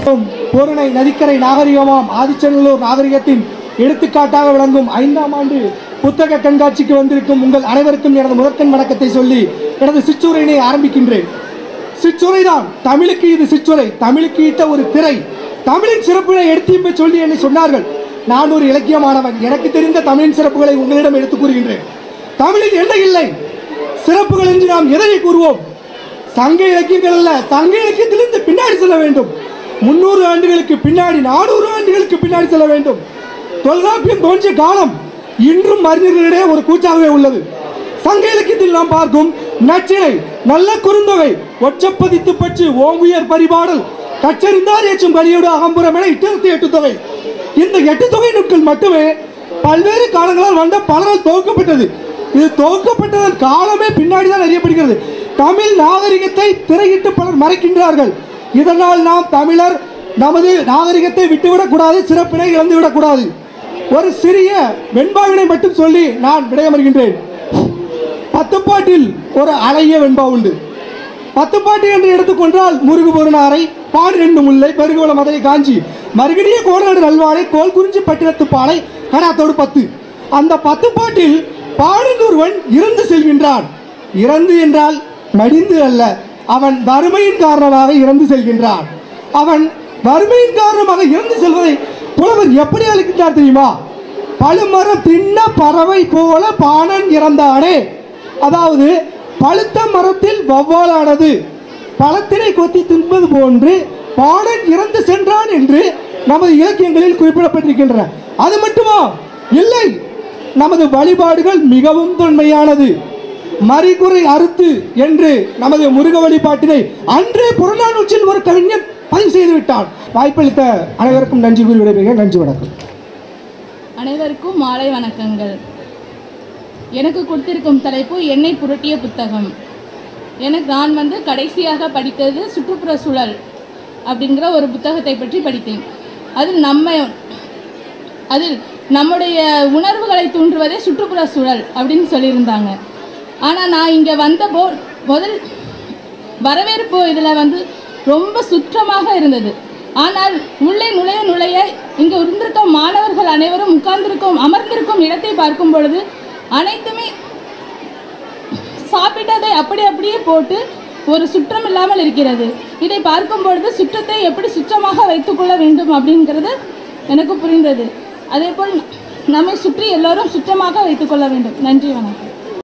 பொருணை நதிக்கரை நாகரிகமாம் ஆதிச்சநல்லூர் நாகரிகத்தின் எடுத்துக்காட்டாக விளங்கும் ஐந்தாம் ஆண்டு புத்தக கண்காட்சிக்கு வந்திருக்கும் உங்கள் அனைவருக்கும் எனது முதற்கண் வணக்கத்தை சொல்லி எனது சிற்றுரையினை ஆரம்பிக்கின்றேன் சிற்றுரைதான் தமிழுக்கு இது சிற்றுரை தமிழுக்கு இட்ட ஒரு திரை தமிழின் சிறப்புகளை எடுத்து சொல்லி என்னை சொன்னார்கள் நான் ஒரு இலக்கியமானவன் எனக்கு தெரிந்த தமிழின் சிறப்புகளை உங்களிடம் எடுத்துக் கூறுகின்றேன் தமிழில் என்ன இல்லை சிறப்புகள் என்று நாம் எதை கூறுவோம் சங்க இலக்கியங்கள் அல்ல சங்க இலக்கியத்திலிருந்து பின்னாடி செல்ல வேண்டும் முன்னூறு ஆண்டுகளுக்கு பின்னாடி நானூறு ஆண்டுகளுக்கு பின்னாடி செல்ல வேண்டும் தொல்காப்பியம் தோன்றிய காலம் இன்றும் அறிஞர்களிடையே ஒரு கூச்சாகவே உள்ளது சங்க இலக்கியத்தில் நாம் பார்க்கும் நச்சினை நல்ல குறுந்தொகை ஒற்றப்பதித்து பற்று ஓங்குயர் பரிபாடல் கற்றறிந்தார் ஏற்றும் கலியோடு அகம்புறம் என இட்டிருத்தி எட்டு தொகை இந்த எட்டு தொகை நூட்கள் மட்டுமே பல்வேறு காலங்களால் வந்த பலரால் துவக்கப்பட்டது இது துவக்கப்பட்டதன் காலமே பின்னாடி தான் அறியப்படுகிறது தமிழ் நாகரிகத்தை திரையிட்டு பலர் மறைக்கின்றார்கள் இதனால் நாம் தமிழர் நமது நாகரிகத்தை விட்டுவிடக் கூடாது சிறப்பினை இழந்துவிடக் கூடாது ஒரு சிறிய வெண்பாவினை மட்டும் சொல்லி நான் விடையமர்கின்றேன் பத்துப்பாட்டில் ஒரு அழகிய வெண்பா உண்டு பத்துப்பாட்டு என்று எடுத்துக்கொண்டால் முருகு பொருணாரை பாடு ரெண்டு முல்லை பெருகுவள மதுரை காஞ்சி மறுகடிய கோடநாடு நல்வாடை கோல் குறிஞ்சி பட்டினத்து பாலை கடாத்தோடு பத்து அந்த பத்து பாட்டில் பாடுந்தொருவன் இறந்து செல்கின்றான் இறந்து என்றால் மடிந்து அல்ல அவன் வறுமையின் காரணமாக இறந்து செல்கின்றான் அவன் வறுமையின் காரணமாக இறந்து செல்வதை புலவர் எப்படி அழைக்கின்றார் தெரியுமா பழுமரம் தின்ன பறவை போல பாணன் இறந்தானே அதாவது பழுத்த மரத்தில் வௌவாலானது பழத்தினை கொத்தி தின்பது போன்று பாணன் இறந்து சென்றான் என்று நமது இலக்கியங்களில் குறிப்பிடப்பட்டிருக்கின்றன அது மட்டுமா இல்லை நமது வழிபாடுகள் மிகவும் தொன்மையானது மறிகுறை அறுத்து என்று நமது முருக வழிபாட்டினை அன்றே புறநானூற்றில் ஒரு கவிஞன் பதிவு செய்து விட்டான் வாய்ப்பளித்த அனைவருக்கும் நன்றி கூறி விடைபெறுகிறேன் நன்றி வணக்கம் அனைவருக்கும் மாலை வணக்கங்கள் எனக்கு கொடுத்திருக்கும் தலைப்பு என்னை புரட்டிய புத்தகம் எனக்கு நான் வந்து கடைசியாக படித்தது சுற்றுப்புற சூழல் அப்படிங்கிற ஒரு புத்தகத்தை பற்றி படித்தேன் அதில் நம்ம அதில் நம்முடைய உணர்வுகளை தூண்டுவதே சுற்றுப்புற சூழல் அப்படின்னு சொல்லியிருந்தாங்க ஆனால் நான் இங்கே வந்தபோ முதல் வரவேற்பு இதில் வந்து ரொம்ப சுற்றமாக இருந்தது ஆனால் உள்ளே நுழைய நுழைய இங்கே இருந்திருக்கும் மாணவர்கள் அனைவரும் உட்கார்ந்திருக்கும் அமர்ந்திருக்கும் இடத்தை பார்க்கும் பொழுது அனைத்துமே சாப்பிட்டதை அப்படி அப்படியே போட்டு ஒரு சுற்றம் இல்லாமல் இருக்கிறது இதை பார்க்கும் பொழுது சுற்றத்தை எப்படி சுற்றமாக வைத்துக்கொள்ள வேண்டும் அப்படிங்கிறது எனக்கு புரிந்தது அதேபோல் நம்மை சுற்றி எல்லோரும் சுற்றமாக வைத்துக்கொள்ள வேண்டும் நன்றி வணக்கம்